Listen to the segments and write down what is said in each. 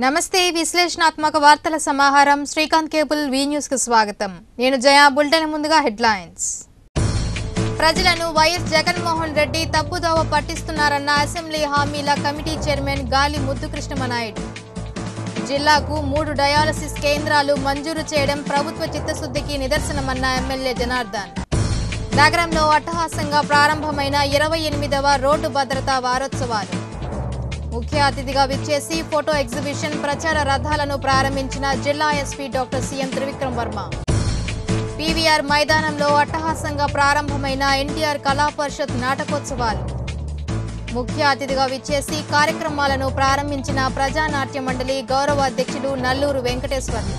నమస్తే విశ్లేషణాత్మక వార్తల సమాహారం శ్రీకాంత్ కేబుల్ వి న్యూస్ కు స్వాగతం నేను జయా బులెటిన్ ముందుగా హెడ్లైన్స్ ప్రజలను వైఎస్ జగన్మోహన్ రెడ్డి తప్పుదోవ పట్టిస్తున్నారన్న అసెంబ్లీ హామీల కమిటీ చైర్మన్ గాలి ముద్దుకృష్ణమనాయుడు జిల్లాకు మూడు డయాలసిస్ కేంద్రాలు మంజూరు చేయడం ప్రభుత్వ చిత్తశుద్ధికి నిదర్శనమన్న ఎమ్మెల్యే జనార్దన్ నగరంలో అట్టహాసంగా ప్రారంభమైన ఇరవై ఎనిమిదవ రోడ్డు భద్రతా వారోత్సవాలు ముఖ్య అతిథిగా విచ్చేసి ఫోటో ఎగ్జిబిషన్ ప్రచార రథాలను ప్రారంభించిన జిల్లా SP doctor CM Trivikram Varma PVR మైదానంలో అట్టహాసంగా ప్రారంభమైన ఎన్టీఆర్ కళా పరిషత్ నాటకోత్సవాలు ముఖ్య అతిథిగా విచ్చేసి కార్యక్రమాలను ప్రారంభించిన ప్రజానాట్య మండలి గౌరవ అధ్యక్షులు నల్లూరు వెంకటేశ్వర్లు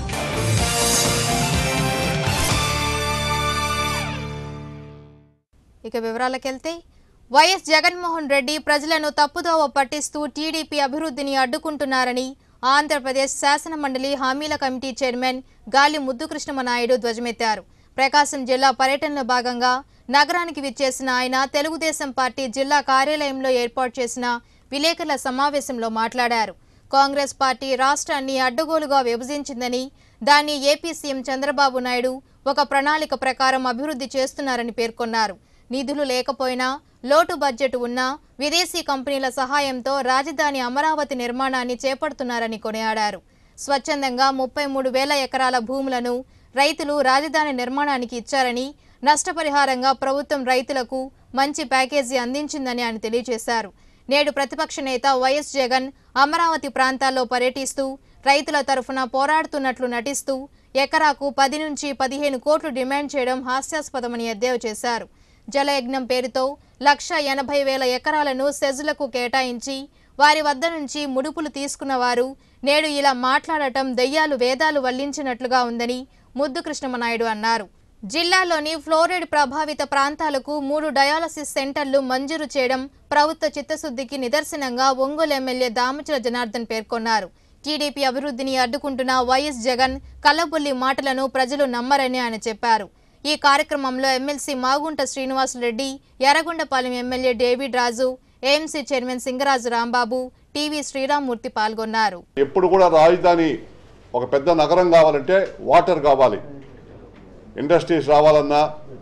ఇక వివరాలకెళ్తే వైఎస్ జగన్మోహన్ రెడ్డి ప్రజలను తప్పుదోవ పట్టిస్తూ టీడీపీ అభివృద్ధిని అడ్డుకుంటున్నారని ఆంధ్రప్రదేశ్ శాసన మండలి హామీల కమిటీ చైర్మన్ గాలి ముద్దుకృష్ణమనాయుడు ధ్వజమెత్తారు ప్రకాశం జిల్లా పర్యటనలో భాగంగా నగరానికి విచ్చేసిన ఆయన తెలుగుదేశం పార్టీ జిల్లా కార్యాలయంలో ఏర్పాటు చేసిన విలేకరుల సమావేశంలో మాట్లాడారు కాంగ్రెస్ పార్టీ రాష్ట్రాన్ని అడ్డగోలుగా విభజించిందని దాన్ని ఏపీ సీఎం చంద్రబాబు నాయుడు ఒక ప్రణాళిక ప్రకారం అభివృద్ధి చేస్తున్నారని పేర్కొన్నారు నిధులు లేకపోయినా లోటు బడ్జెట్ ఉన్నా విదేశీ కంపెనీల సహాయంతో రాజధాని అమరావతి నిర్మాణాన్ని చేపడుతున్నారని కొనియాడారు స్వచ్ఛందంగా ముప్పై మూడు వేల ఎకరాల భూములను రైతులు రాజధాని నిర్మాణానికి ఇచ్చారని నష్టపరిహారంగా ప్రభుత్వం రైతులకు మంచి ప్యాకేజీ అందించిందని ఆయన తెలియజేశారు నేడు ప్రతిపక్ష నేత వైఎస్ జగన్ అమరావతి ప్రాంతాల్లో పర్యటిస్తూ రైతుల తరఫున పోరాడుతున్నట్లు నటిస్తూ ఎకరాకు పది నుంచి పదిహేను కోట్లు డిమాండ్ చేయడం హాస్యాస్పదమని ఎద్దేవా చేశారు జలయజ్ఞం పేరుతో లక్ష ఎనభై వేల ఎకరాలను సెజులకు కేటాయించి వారి వద్ద నుంచి ముడుపులు తీసుకున్న వారు నేడు ఇలా మాట్లాడటం దెయ్యాలు వేదాలు వల్లించినట్లుగా ఉందని ముద్దు కృష్ణమనాయుడు అన్నారు జిల్లాలోని ఫ్లోరైడ్ ప్రభావిత ప్రాంతాలకు మూడు డయాలసిస్ సెంటర్లు మంజూరు చేయడం ప్రభుత్వ చిత్తశుద్ధికి నిదర్శనంగా ఒంగోలు ఎమ్మెల్యే దామచల జనార్దన్ పేర్కొన్నారు టీడీపీ అభివృద్ధిని అడ్డుకుంటున్న వైఎస్ జగన్ కల్లబుల్లి మాటలను ప్రజలు నమ్మరని ఆయన చెప్పారు ఈ కార్యక్రమంలో MLC Magunta Srinivasulu Reddy Yerragondapalem MLA David Raju AMC chairman Singaraju Rambabu TV Sriram Murthy పాల్గొన్నారు ఎప్పుడు కూడా రాజధాని ఒక పెద్ద నగరం కావాలంటే వాటర్ కావాలి ఇండస్ట్రీస్ రావాలన్నా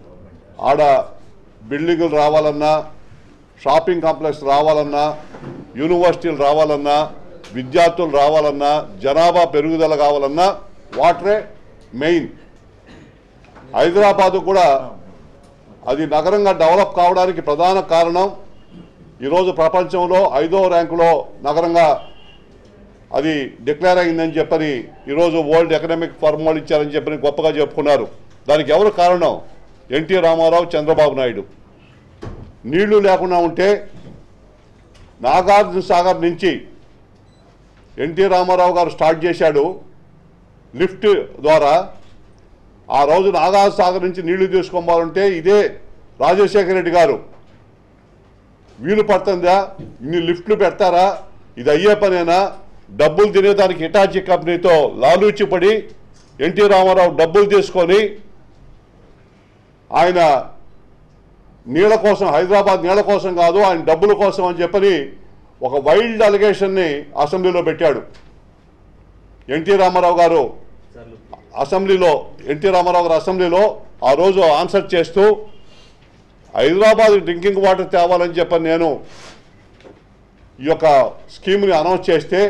ఆడ బిల్డింగులు రావాలన్నా షాపింగ్ కాంప్లెక్స్ రావాలన్నా యూనివర్సిటీలు రావాలన్నా విద్యార్థులు రావాలన్నా జనాభా పెరుగుదల కావాలన్నా వాటరే మెయిన్ హైదరాబాదు కూడా అది నగరంగా డెవలప్ కావడానికి ప్రధాన కారణం ఈరోజు ప్రపంచంలో ఐదో ర్యాంకులో నగరంగా అది డిక్లేర్ అయిందని చెప్పని ఈరోజు వరల్డ్ ఎకనామిక్ ఫోరం వాళ్ళు ఇచ్చారని చెప్పని గొప్పగా చెప్పుకున్నారు దానికి ఎవరు కారణం ఎన్టీ రామారావు చంద్రబాబు నాయుడు నీళ్లు లేకుండా ఉంటే నాగార్జున సాగర్ నుంచి ఎన్టీ రామారావు గారు స్టార్ట్ చేశాడు లిఫ్ట్ ద్వారా ఆ రోజు నాగార్జున సాగర్ నుంచి నీళ్లు తీసుకోవాలంటే ఇదే రాజశేఖర రెడ్డి గారు వీలు పడుతుందా ఇన్ని లిఫ్ట్లు పెడతారా ఇది అయ్యే పనేనా డబ్బులు తినేదానికి హిటాచీ కంపెనీతో లాలూచి పడి ఎన్టీ రామారావు డబ్బులు తీసుకొని ఆయన నీళ్ళ కోసం హైదరాబాద్ నీళ్ళ కోసం కాదు ఆయన డబ్బుల కోసం అని చెప్పని ఒక వైల్డ్ అలిగేషన్ని అసెంబ్లీలో పెట్టాడు ఎన్టీ రామారావు గారు అసెంబ్లీలో ఎన్టీ రామారావు గారు అసెంబ్లీలో ఆ రోజు ఆన్సర్ చేస్తూ హైదరాబాద్ డ్రింకింగ్ వాటర్ తేవాలని చెప్పని నేను ఈ యొక్క స్కీమ్ని అనౌన్స్ చేస్తే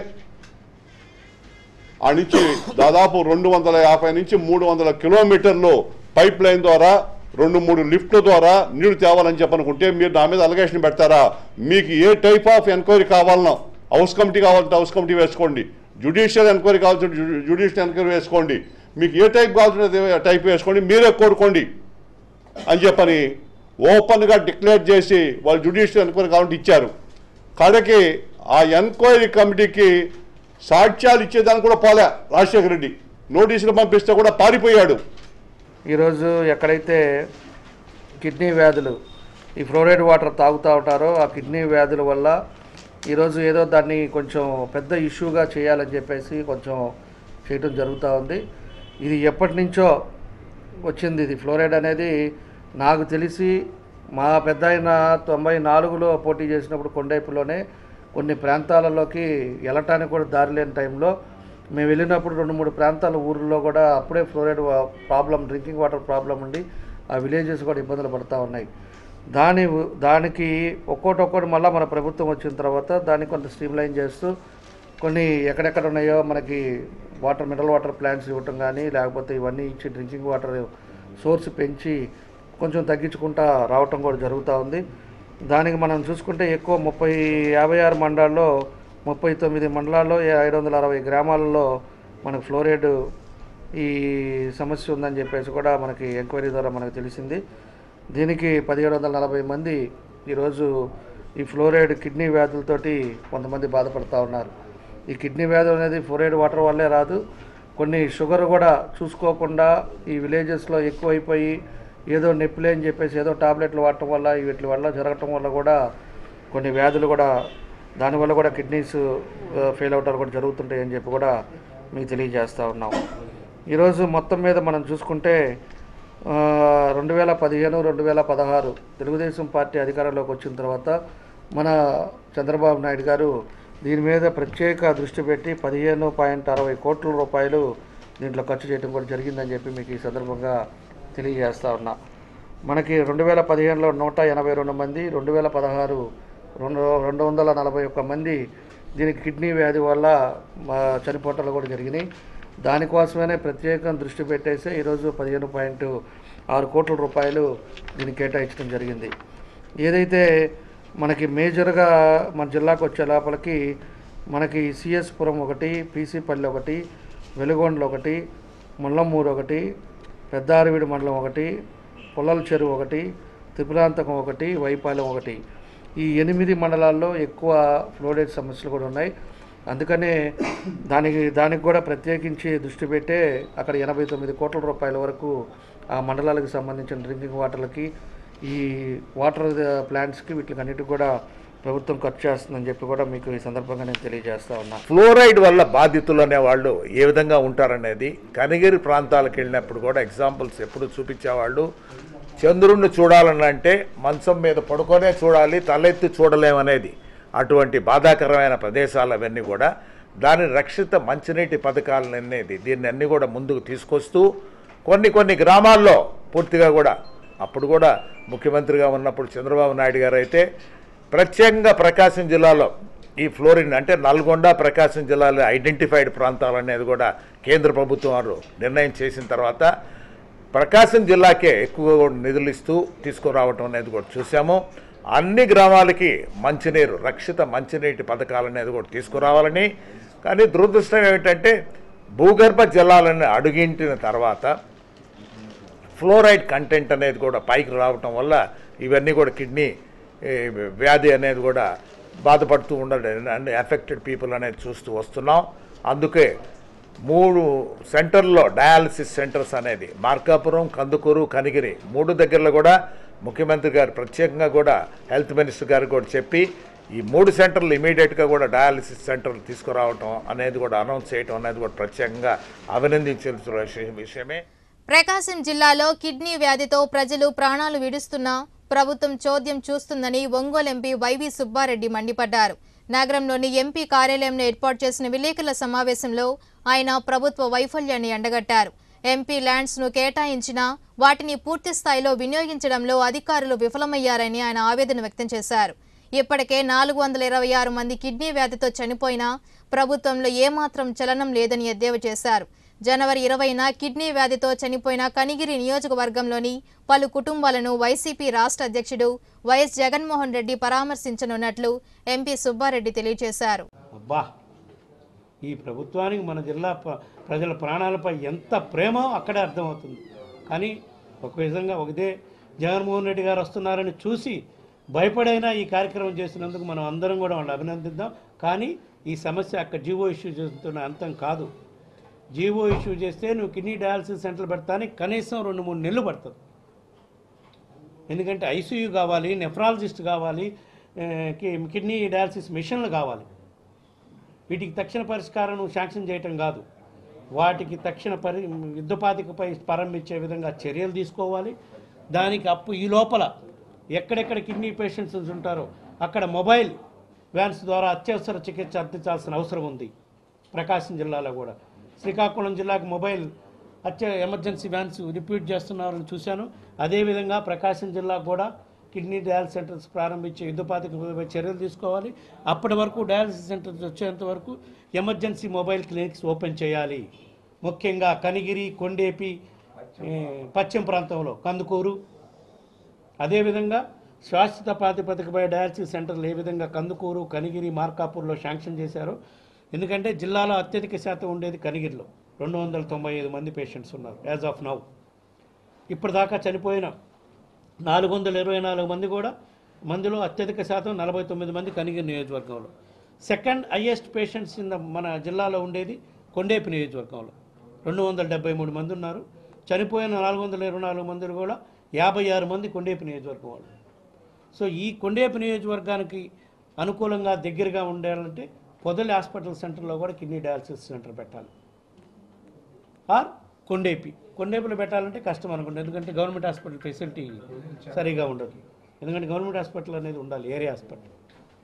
ఆ నుంచి దాదాపు రెండు వందల యాభై నుంచి మూడు వందల కిలోమీటర్లు పైప్ లైన్ ద్వారా రెండు మూడు లిఫ్ట్ల ద్వారా నీళ్లు తేవాలని చెప్పనుకుంటే మీరు నా మీద అలిగేషన్ పెడతారా మీకు ఏ టైప్ ఆఫ్ ఎంక్వైరీ కావాలనో హౌస్ కమిటీ కావాలంటే హౌస్ కమిటీ వేసుకోండి జ్యుడిషియల్ ఎంక్వైరీ కావాల్సిన జ్యుడిషియల్ ఎంక్వైరీ వేసుకోండి మీకు ఏ టైప్ కావాల్సిన టైప్ వేసుకోండి మీరే కోరుకోండి అని చెప్పని ఓపెన్గా డిక్లేర్ చేసి వాళ్ళు జ్యుడిషియల్ ఎంక్వైరీ కావాలంటే ఇచ్చారు కడకి ఆ ఎంక్వైరీ కమిటీకి సాక్ష్యాలు ఇచ్చేదానికి కూడా పోలే రాజశేఖర రెడ్డి నోటీసులు పంపిస్తే కూడా పారిపోయాడు ఈరోజు ఎక్కడైతే కిడ్నీ వ్యాధులు ఈ ఫ్లోరైడ్ వాటర్ తాగుతూ ఉంటారో ఆ కిడ్నీ వ్యాధుల వల్ల ఈరోజు ఏదో దాన్ని కొంచెం పెద్ద ఇష్యూగా చేయాలని చెప్పేసి కొంచెం చేయటం జరుగుతూ ఉంది ఇది ఎప్పటి నుంచో వచ్చింది ఇది ఫ్లోరైడ్ అనేది నాకు తెలిసి మా పెద్ద ఆయన తొంభై నాలుగులో పోటీ చేసినప్పుడు కొండైపులోనే కొన్ని ప్రాంతాలలోకి వెళ్ళటానికి కూడా దారి లేని టైంలో మేము వెళ్ళినప్పుడు రెండు మూడు ప్రాంతాల ఊర్లో కూడా అప్పుడే fluoride problem drinking water problem ఉండి ఆ విలేజెస్ కూడా ఇబ్బందులు పడుతూ ఉన్నాయి దాని దానికి ఒక్కోటి ఒక్కోటి మళ్ళీ మన ప్రభుత్వం వచ్చిన తర్వాత దాన్ని కొంత స్ట్రీమ్లైన్ చేస్తూ కొన్ని ఎక్కడెక్కడ ఉన్నాయో మనకి వాటర్ మినరల్ వాటర్ ప్లాంట్స్ ఇవ్వటం కానీ లేకపోతే ఇవన్నీ ఇచ్చి డ్రింకింగ్ వాటర్ సోర్స్ పెంచి కొంచెం తగ్గించుకుంటా రావటం కూడా జరుగుతూ ఉంది దానికి మనం చూసుకుంటే ఎక్కువ ముప్పై యాభై ఆరు మండలాల్లో ముప్పై తొమ్మిది మండలాల్లో ఐదు వందల అరవై గ్రామాలలో మనకు ఫ్లోరైడ్ ఈ సమస్య ఉందని చెప్పేసి కూడా మనకి ఎంక్వైరీ ద్వారా మనకు తెలిసింది దీనికి పదిహేడు వందల నలభై మంది ఈరోజు ఈ ఫ్లోరైడ్ కిడ్నీ వ్యాధులతోటి కొంతమంది బాధపడుతూ ఉన్నారు ఈ కిడ్నీ వ్యాధులు అనేది ఫ్లోరైడ్ వాటర్ వల్లే రాదు కొన్ని షుగర్ కూడా చూసుకోకుండా ఈ విలేజెస్లో ఎక్కువైపోయి ఏదో నొప్పిలే అని చెప్పేసి ఏదో టాబ్లెట్లు వాడటం వల్ల వీటి వల్ల జరగటం వల్ల కూడా కొన్ని వ్యాధులు కూడా దానివల్ల కూడా కిడ్నీస్ ఫెయిల్ అవటాలు కూడా జరుగుతుంటాయి అని చెప్పి కూడా మీకు తెలియజేస్తూ ఉన్నాం ఈరోజు మొత్తం మీద మనం చూసుకుంటే ఆ, రెండు వేల పదిహేను రెండు వేల పదహారు తెలుగుదేశం పార్టీ అధికారంలోకి వచ్చిన తర్వాత మన చంద్రబాబు నాయుడు గారు దీని మీద ప్రత్యేక దృష్టి పెట్టి పదిహేను పాయింట్ అరవై కోట్ల రూపాయలు దీంట్లో ఖర్చు చేయడం కూడా జరిగిందని చెప్పి మీకు ఈ సందర్భంగా తెలియజేస్తా ఉన్నా మనకి రెండు వేల పదిహేనులో నూట ఎనభై రెండు మంది రెండు వేల పదహారు రెండు రెండు వందల నలభై ఒక్క మంది దీనికి కిడ్నీ వ్యాధి వల్ల మా చనిపోవటాలు కూడా జరిగినాయి దానికోసమే ప్రత్యేకంగా దృష్టి పెట్టేసి ఈరోజు పదిహేను పాయింట్ ఆరు కోట్ల రూపాయలు దీనికి కేటాయించడం జరిగింది ఏదైతే మనకి మేజర్గా మన జిల్లాకు వచ్చే లోపలికి మనకి సిఎస్ పురం ఒకటి పీసీపల్లి ఒకటి వెలుగొండలు ఒకటి ముల్లమూరు ఒకటి పెద్దారవీడు మండలం ఒకటి పుల్లల చెరువు ఒకటి త్రిపురాంతకం ఒకటి వైపాలెం ఒకటి ఈ ఎనిమిది మండలాల్లో ఎక్కువ ఫ్లోరైడ్ సమస్యలు కూడా ఉన్నాయి అందుకనే దానికి దానికి కూడా ప్రత్యేకించి దృష్టి పెట్టే అక్కడ ఎనభై తొమ్మిది కోట్ల రూపాయల వరకు ఆ మండలాలకు సంబంధించిన డ్రింకింగ్ వాటర్లకి ఈ వాటర్ ప్లాంట్స్కి వీటికి అన్నిటికి కూడా ప్రభుత్వం ఖర్చు చేస్తుందని చెప్పి కూడా మీకు ఈ సందర్భంగా నేను తెలియజేస్తా ఉన్నా ఫ్లోరైడ్ వల్ల బాధితులు అనేవాళ్ళు ఏ విధంగా ఉంటారనేది కనిగిరి ప్రాంతాలకు వెళ్ళినప్పుడు కూడా ఎగ్జాంపుల్స్ ఎప్పుడు చూపించేవాళ్ళు చంద్రుణ్ణి చూడాలని అంటే మంచం మీద పడుకొనే చూడాలి తలెత్తి చూడలేమనేది అటువంటి బాధాకరమైన ప్రదేశాలు అవన్నీ కూడా దాని రక్షిత మంచినీటి పథకాలను అనేది దీన్ని అన్ని కూడా ముందుకు తీసుకొస్తూ కొన్ని కొన్ని గ్రామాల్లో పూర్తిగా కూడా అప్పుడు కూడా ముఖ్యమంత్రిగా ఉన్నప్పుడు చంద్రబాబు నాయుడు గారు అయితే ప్రత్యేకంగా ప్రకాశం జిల్లాలో ఈ ఫ్లోరిన్ అంటే నల్గొండ ప్రకాశం జిల్లాలో ఐడెంటిఫైడ్ ప్రాంతాలు అనేది కూడా కేంద్ర ప్రభుత్వం వారు నిర్ణయం చేసిన తర్వాత ప్రకాశం జిల్లాకే ఎక్కువ నిధులు ఇస్తూ తీసుకురావటం అనేది కూడా చూసాము అన్ని గ్రామాలకి మంచినీరు రక్షిత మంచినీటి పథకాలు అనేది కూడా తీసుకురావాలని కానీ దురదృష్టం ఏమిటంటే భూగర్భ జలాలను అడుగింటిన తర్వాత ఫ్లోరైడ్ కంటెంట్ అనేది కూడా పైకి రావటం వల్ల ఇవన్నీ కూడా కిడ్నీ ఏ, వ్యాధి అనేది కూడా బాధపడుతూ ఉండడం అండ్ ఎఫెక్టెడ్ పీపుల్ అనేది చూస్తూ వస్తున్నాం అందుకే మూడు సెంటర్లో డయాలసిస్ సెంటర్స్ అనేది మార్కాపురం కందుకూరు కనిగిరి మూడు దగ్గరలో కూడా ముఖ్యమంత్రి గారు ప్రత్యేకంగా కూడా హెల్త్ మినిస్టర్ గారు కూడా చెప్పి ఈ మూడు సెంటర్లు ఇమీడియట్గా కూడా డయాలసిస్ సెంటర్లు తీసుకురావటం అనేది కూడా అనౌన్స్ చేయటం అనేది కూడా ప్రత్యేకంగా అభినందించాల్సిన విషయం- విషయమే ప్రకాశం జిల్లాలో కిడ్నీ వ్యాధితో ప్రజలు ప్రాణాలు విడుస్తున్నా ప్రభుత్వం చోద్యం చూస్తుందని ఒంగోలు ఎంపీ వైవి సుబ్బారెడ్డి మండిపడ్డారు నగరంలోని ఎంపీ కార్యాలయంలో ఏర్పాటు చేసిన విలేకరుల సమావేశంలో ఆయన ప్రభుత్వ వైఫల్యాన్ని ఎండగట్టారు ఎంపీ ల్యాండ్స్ ను కేటాయించినా వాటిని పూర్తి స్థాయిలో వినియోగించడంలో అధికారులు విఫలమయ్యారని ఆయన ఆవేదన వ్యక్తం చేశారు ఇప్పటికే నాలుగు వందల ఇరవై ఆరు మంది కిడ్నీ వ్యాధితో చనిపోయినా ప్రభుత్వంలో ఏమాత్రం చలనం లేదని ఎద్దేవా చేశారు జనవరి ఇరవైన కిడ్నీ వ్యాధితో చనిపోయిన కనిగిరి నియోజకవర్గంలోని పలు కుటుంబాలను వైసీపీ రాష్ట్ర అధ్యక్షుడు వైఎస్ జగన్మోహన్ రెడ్డి పరామర్శించనున్నట్లు ఎంపీ సుబ్బారెడ్డి తెలియజేశారు అబ్బా ఈ ప్రభుత్వానికి మన జిల్లా ప- ప్రజల ప్రాణాలపై ఎంత ప్రేమో అక్కడే అర్థమవుతుంది కానీ ఒక విధంగా ఒకదే జగన్మోహన్ రెడ్డి గారు వస్తున్నారని చూసి భయపడైనా ఈ కార్యక్రమం చేసినందుకు మనం అందరం కూడా వాళ్ళు అభినందిద్దాం కానీ ఈ సమస్య అక్కడ జీవో ఇష్యూ చేస్తున్న అంతం కాదు జీవో ఇష్యూ చేస్తే నువ్వు కిడ్నీ డయాలసిస్ సెంటర్ పెడతానికి కనీసం రెండు మూడు నెలలు పడుతుంది ఎందుకంటే ఐసీయూ కావాలి నెఫ్రాలజిస్ట్ కావాలి ఆ, కి- కిడ్నీ డయాలసిస్ మిషన్లు కావాలి వీటికి తక్షణ పరిష్కారం నువ్వు శాంక్షన్ చేయటం కాదు వాటికి తక్షణ పరి యుద్ధపాతికపై ప్రారంభించే విధంగా చర్యలు తీసుకోవాలి దానికి అప్పు ఈ లోపల ఎక్కడెక్కడ కిడ్నీ పేషెంట్స్ ఉంటారో అక్కడ మొబైల్ వ్యాన్స్ ద్వారా అత్యవసర చికిత్స అందించాల్సిన అవసరం ఉంది ప్రకాశం జిల్లాలో కూడా శ్రీకాకుళం జిల్లాకు మొబైల్ అత్య ఎమర్జెన్సీ వ్యాన్స్ రిపీట్ చేస్తున్నారని చూశాను అదేవిధంగా ప్రకాశం జిల్లాకు కూడా కిడ్నీ డయాలసిస్ సెంటర్స్ ప్రారంభించే యుద్ధపాతిక చర్యలు తీసుకోవాలి అప్పటి వరకు డయాలసిస్ సెంటర్స్ వచ్చేంత వరకు ఎమర్జెన్సీ మొబైల్ క్లినిక్స్ ఓపెన్ చేయాలి ముఖ్యంగా కనిగిరి కొండేపి ఏ, పశ్చిమ ప్రాంతంలో కందుకూరు అదేవిధంగా శాశ్వత ప్రాతిపదికపై డయాలసిస్ సెంటర్లు ఏ విధంగా కందుకూరు కనిగిరి మార్కాపూర్లో శాంక్షన్ చేశారో ఎందుకంటే జిల్లాలో అత్యధిక శాతం ఉండేది కనిగిరిలో రెండు వందల తొంభై ఐదు మంది పేషెంట్స్ ఉన్నారు యాజ్ ఆఫ్ నౌ ఇప్పటిదాకా చనిపోయిన నాలుగు వందల ఇరవై నాలుగు మంది కూడా మందిలో అత్యధిక శాతం నలభై తొమ్మిది మంది కనిగిరి నియోజకవర్గంలో second highest patients in the మన జిల్లాలో ఉండేది కొండేపి నియోజకవర్గంలో రెండు వందల డెబ్బై మూడు మంది ఉన్నారు చనిపోయిన నాలుగు వందల ఇరవై నాలుగు మందిలో కూడా యాభై ఆరు మంది కొండేపి నియోజకవర్గం వాళ్ళు సో ఈ కొండేపి నియోజకవర్గానికి అనుకూలంగా దగ్గరగా ఉండాలంటే పొదలి హాస్పిటల్ సెంటర్లో కూడా కిడ్నీ డయాలసిస్ సెంటర్ పెట్టాలి ఆర్ కొండేపి కొండేపిలో పెట్టాలంటే కష్టం అనుకుంటా ఎందుకంటే గవర్నమెంట్ హాస్పిటల్ ఫెసిలిటీ సరిగా ఉండదు ఎందుకంటే గవర్నమెంట్ హాస్పిటల్ అనేది ఉండాలి ఏరియా హాస్పిటల్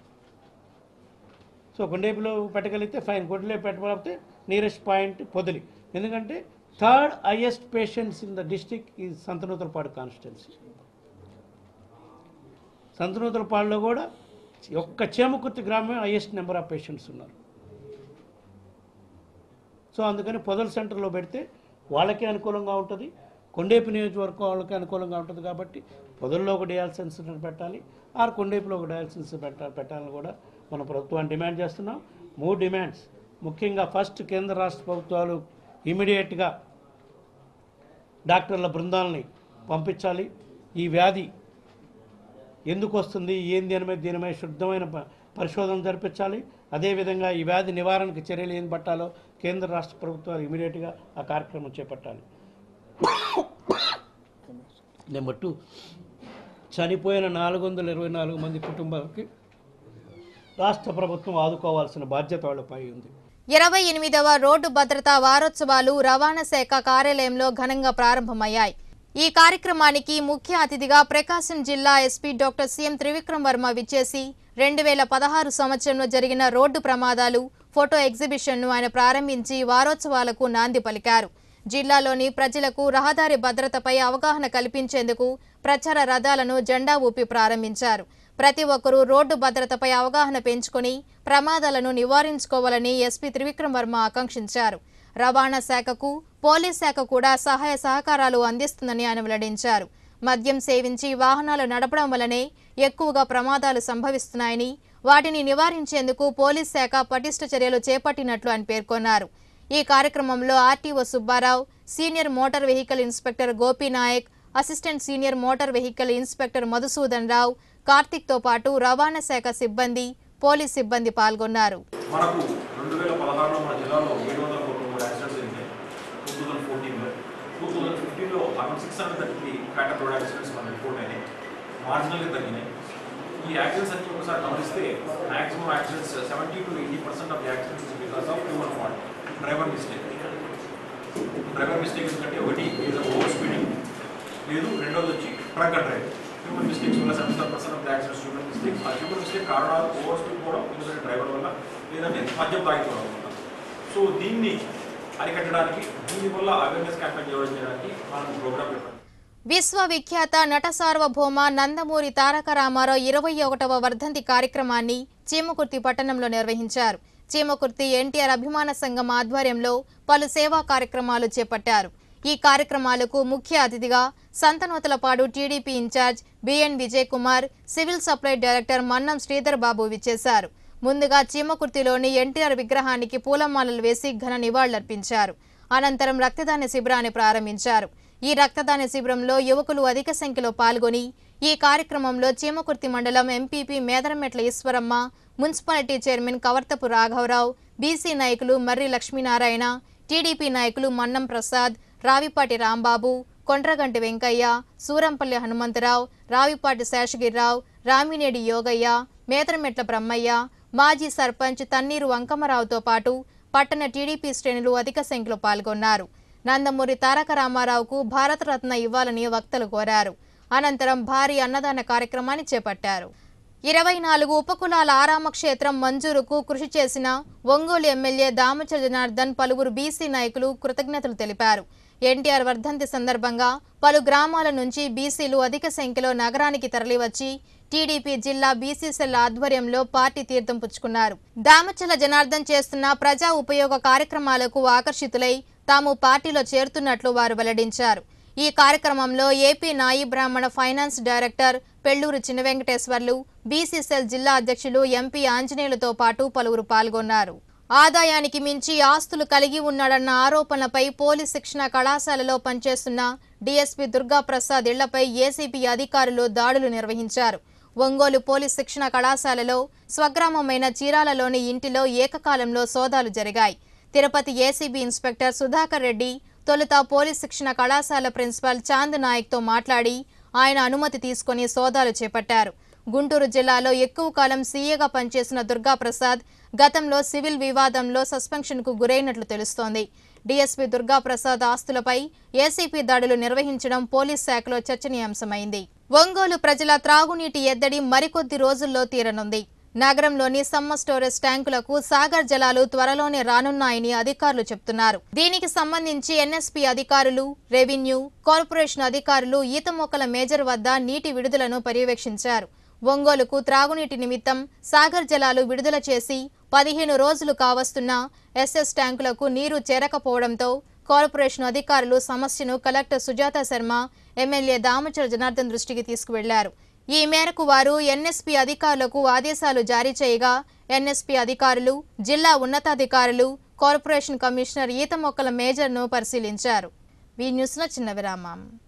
సో కొండేపిలో పెట్టగలిగితే ఫైన్ కొండలే పెట్టకపోతే నియరెస్ట్ పాయింట్ పొదిలి ఎందుకంటే third highest patients in the district ఈ సంతనూతలపాడు కాన్స్టిట్యున్సీ సంతనూతలపాడులో కూడా ఒక్క చేమకుర్తి గ్రామం హైయెస్ట్ నెంబర్ ఆఫ్ పేషెంట్స్ ఉన్నారు సో అందుకని పొదల సెంటర్లో పెడితే వాళ్ళకే అనుకూలంగా ఉంటుంది కొండేపి నియోజకవర్గం వాళ్ళకి అనుకూలంగా ఉంటుంది కాబట్టి పొదల్లో ఒక డయాలసిస్ సెంటర్ పెట్టాలి ఆర్ కొండేపిలో ఒక డయాలసిస్ పెట్ట పెట్టాలని కూడా మన ప్రభుత్వాన్ని డిమాండ్ చేస్తున్నాం మూడు డిమాండ్స్ ముఖ్యంగా ఫస్ట్ కేంద్ర రాష్ట్ర ప్రభుత్వాలు ఇమీడియట్గా డాక్టర్ల బృందాలని పంపించాలి ఈ వ్యాధి ఎందుకు వస్తుంది ఏంది అని మీద దీని మీద శుద్ధమైన ప- పరిశోధన జరిపించాలి అదేవిధంగా ఈ వ్యాధి నివారణకు చర్యలు ఏం పట్టాలో కేంద్ర రాష్ట్ర ప్రభుత్వాలు ఇమీడియట్గా ఆ కార్యక్రమం చేపట్టాలి నెంబర్ టూ చనిపోయిన నాలుగు వందల ఇరవై నాలుగు మంది కుటుంబాలకి రాష్ట్ర ప్రభుత్వం ఆదుకోవాల్సిన బాధ్యత వాళ్ళపై ఉంది ఇరవై ఎనిమిదవ రోడ్డు భద్రతా వారోత్సవాలు రవాణా శాఖ కార్యాలయంలో ఘనంగా ప్రారంభమయ్యాయి ఈ కార్యక్రమానికి ముఖ్య అతిథిగా ప్రకాశం జిల్లా SP doctor CM Trivikram Varma విచ్చేసి రెండు వేల పదహారు సంవత్సరంలో జరిగిన రోడ్డు ప్రమాదాలు ఫోటో ఎగ్జిబిషన్ను ఆయన ప్రారంభించి వారోత్సవాలకు నాంది పలికారు జిల్లాలోని ప్రజలకు రహదారి భద్రతపై అవగాహన కల్పించేందుకు ప్రచార రథాలను జెండా ఊపి ప్రారంభించారు ప్రతి ఒక్కరూ రోడ్డు భద్రతపై అవగాహన పెంచుకొని ప్రమాదాలను నివారించుకోవాలని ఎస్పీ త్రివిక్రమ్ వర్మ ఆకాంక్షించారు రవాణా శాఖకు పోలీస్ శాఖ కూడా సహాయ సహకారాలు అందిస్తుందని ఆయన వెల్లడించారు మద్యం సేవించి వాహనాలు నడపడం వల్లనే ఎక్కువగా ప్రమాదాలు సంభవిస్తున్నాయని వాటిని నివారించేందుకు పోలీస్ శాఖ పటిష్ట చర్యలు చేపట్టినట్లు ఆయన పేర్కొన్నారు ఈ కార్యక్రమంలో RTO Subba Rao senior motor vehicle inspector Gopi Nayak assistant senior motor vehicle inspector Madhusudan Rao కార్తిక్తో పాటు రవాణా శాఖ సిబ్బంది పోలీస్ సిబ్బంది పాల్గొన్నారు మనకు రెండు వేల పదహారులో మన జిల్లాలో ఏడు వందల ముప్పై మూడు యాక్సిడెంట్స్ జరిగినాయి టూ థౌజండ్ ఫోర్టీన్లో టూ థౌజండ్ ఫిఫ్టీన్లో around six hundred thirty fatal road accidents మనకు రిపోర్ట్ అయినాయి మార్జినల్గా తగ్గినాయి ఈ యాక్సిడెంట్స్ అన్ని ఒకసారి గమనిస్తే maximum accidents seventy to eighty percent of accidents because of human fault driver mistake driver mistake ఎందుకంటే ఒకటి ఈజ్ ఓవర్ స్పీడింగ్ లేదు రెండోది వచ్చి ట్రక్ డ్రైవ్ హ్యూమన్ మిస్టేక్స్ వల్ల seventy five percent of the accidents human mistakes ఆ human mistake కారణాలు over speed పోవడం ఎందుకంటే డ్రైవర్ వల్ల లేదంటే మద్యం తాగిపోవడం వల్ల సో దీన్ని అరికట్టడానికి దీనివల్ల అవేర్నెస్ క్యాంపెయిన్ చేయడం చేయడానికి మనం ప్రోగ్రామ్ పెట్టాం విశ్వవిఖ్యాత నట సార్వభౌమ నందమూరి తారక రామారావు ఇరవై ఒకటవ వర్ధంతి కార్యక్రమాన్ని చీమకుర్తి పట్టణంలో నిర్వహించారు చీమకుర్తి ఎన్టీఆర్ అభిమాన సంఘం ఆధ్వర్యంలో పలు సేవా కార్యక్రమాలు చేపట్టారు ఈ కార్యక్రమాలకు ముఖ్య అతిథిగా Santhanuthalapadu TDP incharge BN Vijay Kumar civil supply director Mannam Sridhar Babu విచ్చేశారు ముందుగా చీమకుర్తిలోని ఎన్టీఆర్ విగ్రహానికి పూలమాలలు వేసి ఘన నివాళులర్పించారు అనంతరం రక్తదాన శిబిరాన్ని ప్రారంభించారు ఈ రక్తదాన శిబిరంలో యువకులు అధిక సంఖ్యలో పాల్గొని ఈ కార్యక్రమంలో చీమకుర్తి మండలం MPP Medarametla Eswaramma municipality chairman Kavartapu రాఘవరావు బీసీ నాయకులు మర్రి లక్ష్మీనారాయణ టీడీపీ నాయకులు మన్నం ప్రసాద్ రావిపాటి రాంబాబు కొండ్రగంటి వెంకయ్య సూరంపల్లి హనుమంతరావు రావిపాటి శేషగిరిరావు రామినేడి యోగయ్య మేదరమెట్ల బ్రహ్మయ్య మాజీ సర్పంచ్ తన్నీరు వంకమరావుతో పాటు పట్టణ టీడీపీ శ్రేణులు అధిక సంఖ్యలో పాల్గొన్నారు నందమూరి తారక రామారావుకు భారతరత్న ఇవ్వాలని వక్తలు కోరారు అనంతరం భారీ అన్నదాన కార్యక్రమాన్ని చేపట్టారు ఇరవై నాలుగు ఉపకులాల ఆరామ క్షేత్రం మంజూరుకు కృషి చేసిన ఒంగోలు ఎమ్మెల్యే దామచల జనార్దన్ పలువురు బీసీ నాయకులు కృతజ్ఞతలు తెలిపారు ఎన్టీఆర్ వర్ధంతి సందర్భంగా పలు గ్రామాల నుంచి బీసీలు అధిక సంఖ్యలో నగరానికి తరలివచ్చి టీడీపీ జిల్లా బీసీ సెల్ ఆధ్వర్యంలో పార్టీ తీర్థం పుచ్చుకున్నారు దామచల జనార్దన్ చేస్తున్న ప్రజా ఉపయోగ కార్యక్రమాలకు ఆకర్షితులై తాము పార్టీలో చేరుతున్నట్లు వారు వెల్లడించారు ఈ కార్యక్రమంలో ఏపీ నాయి బ్రాహ్మణ ఫైనాన్స్ డైరెక్టర్ పెళ్లూరు చిన్న వెంకటేశ్వర్లు బీసీసీఎల్ జిల్లా అధ్యక్షులు ఎంపీ ఆంజనేయులతో పాటు పలువురు పాల్గొన్నారు ఆదాయానికి మించి ఆస్తులు కలిగి ఉన్నాడన్న ఆరోపణలపై పోలీస్ శిక్షణ కళాశాలలో పనిచేస్తున్న డీఎస్పీ దుర్గా ప్రసాద్ ఇళ్లపై ఏసీబీ అధికారులు దాడులు నిర్వహించారు ఒంగోలు పోలీస్ శిక్షణ కళాశాలలో స్వగ్రామమైన చీరాలలోని ఇంటిలో ఏకకాలంలో సోదాలు జరిగాయి తిరుపతి ఏసీబీ ఇన్స్పెక్టర్ సుధాకర్ రెడ్డి తొలుత పోలీస్ శిక్షణ కళాశాల ప్రిన్సిపల్ చాంద్ నాయక్తో మాట్లాడి ఆయన అనుమతి తీసుకుని సోదాలు చేపట్టారు గుంటూరు జిల్లాలో ఎక్కువ కాలం సీఏగా పనిచేసిన దుర్గా ప్రసాద్ గతంలో సివిల్ వివాదంలో సస్పెన్షన్కు గురైనట్లు తెలుస్తోంది డీఎస్పీ దుర్గా ప్రసాద్ ఆస్తులపై ఏసీపీ దాడులు నిర్వహించడం పోలీస్ శాఖలో చర్చనీయాంశమైంది ఒంగోలు ప్రజల త్రాగునీటి ఎద్దడి మరికొద్ది రోజుల్లో తీరనుంది నగరంలోని సమ్మర్ స్టోరేజ్ ట్యాంకులకు సాగర్ జలాలు త్వరలోనే రానున్నాయని అధికారులు చెబుతున్నారు దీనికి సంబంధించి ఎన్ఎస్పీ అధికారులు రెవెన్యూ కార్పొరేషన్ అధికారులు ఈత మొక్కల మేజర్ వద్ద నీటి విడుదలను పర్యవేక్షించారు ఒంగోలుకు త్రాగునీటి నిమిత్తం సాగర్ జలాలు విడుదల చేసి పదిహేను రోజులు కావస్తున్న ఎస్ఎస్ ట్యాంకులకు నీరు చేరకపోవడంతో కార్పొరేషన్ అధికారులు సమస్యను కలెక్టర్ సుజాత శర్మ ఎమ్మెల్యే దామచల జనార్దన్ దృష్టికి తీసుకువెళ్లారు ఈ మేరకు వారు ఎన్ఎస్పీ అధికారులకు ఆదేశాలు జారీ చేయగా ఎన్ఎస్పీ అధికారులు జిల్లా ఉన్నతాధికారులు కార్పొరేషన్ కమిషనర్ ఈత మొక్కల మేజర్ను పరిశీలించారు వీ న్యూస్లో చిన్న విరామం